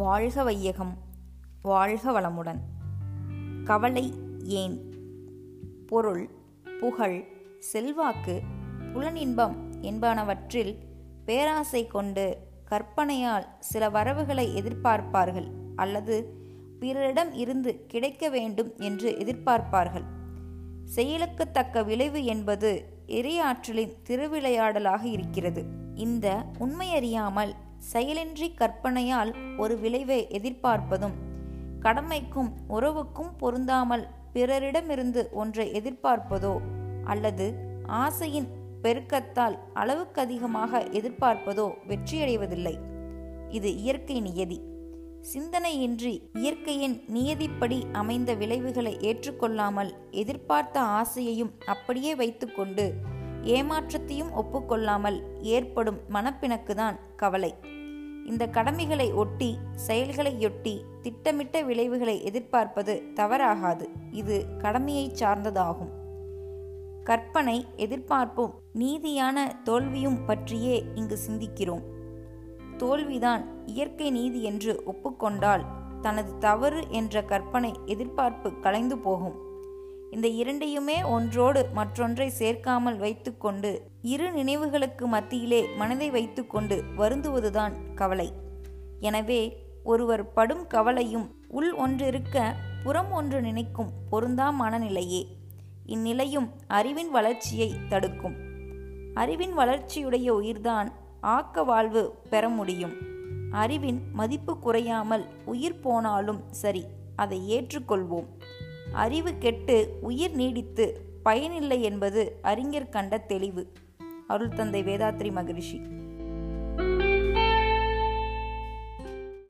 வாழ்க வையகம் வாழ்க வளமுடன் கவலை ஏன் பொருள் புகழ் செல்வாக்கு புலனின்பம் என்பனவற்றில் பேராசை கொண்டு கற்பனையால் சில வரவுகளை எதிர்பார்ப்பார்கள் அல்லது பிறரிடம் இருந்து கிடைக்க வேண்டும் என்று எதிர்பார்ப்பார்கள் செயலுக்கு தக்க விளைவு என்பது எரியாற்றலின் திருவிளையாடலாக இருக்கிறது இந்த உண்மையறியாமல் செயலின்றி கற்பனையால் ஒரு விளைவை எதிர்பார்ப்பதும் கடமைக்கும் உறவுக்கும் பொருந்தாமல் பிறரிடமிருந்து ஒன்றை எதிர்பார்ப்பதோ அல்லது ஆசையின் பெருக்கத்தால் அளவுக்கு அதிகமாக எதிர்பார்ப்பதோ வெற்றியடைவதில்லை இது இயற்கை நியதி சிந்தனையின்றி இயற்கையின் நியதிப்படி அமைந்த விளைவுகளை ஏற்றுக்கொள்ளாமல் எதிர்பார்த்த ஆசையையும் அப்படியே வைத்துக்கொண்டு ஏமாற்றத்தையும் ஒப்புக்கொள்ளாமல் ஏற்படும் மனப்பிணக்குதான் கவலை இந்த கடமைகளை ஒட்டி செயல்களையொட்டி திட்டமிட்ட விளைவுகளை எதிர்பார்ப்பது தவறாகாது இது கடமையை சார்ந்ததாகும் கற்பனை எதிர்பார்ப்பும் நீதியான தோல்வியும் பற்றியே இங்கு சிந்திக்கிறோம் தோல்விதான் இயற்கை நீதி என்று ஒப்புக்கொண்டால் தனது தவறு என்ற கற்பனை எதிர்பார்ப்பு கலைந்து போகும் இந்த இரண்டையுமே ஒன்றோடு மற்றொன்றை சேர்க்காமல் வைத்துக்கொண்டு இரு நினைவுகளுக்கு மத்தியிலே மனதை வைத்துக்கொண்டு வருந்துவதுதான் கவலை எனவே ஒருவர் படும் கவலையும் உள் ஒன்றிருக்க புறம் ஒன்று நினைக்கும் பொருந்தா மனநிலையே இந்நிலையும் அறிவின் வளர்ச்சியை தடுக்கும் அறிவின் வளர்ச்சியுடைய உயிர்தான் ஆக்க வாழ்வு பெற முடியும் அறிவின் மதிப்பு குறையாமல் உயிர் போனாலும் சரி அதை ஏற்றுக்கொள்வோம் அறிவு கெட்டு உயிர் நீடித்து பயனில்லை என்பது அறிஞர் கண்ட தெளிவு அருள் தந்தை வேதாத்ரி மகரிஷி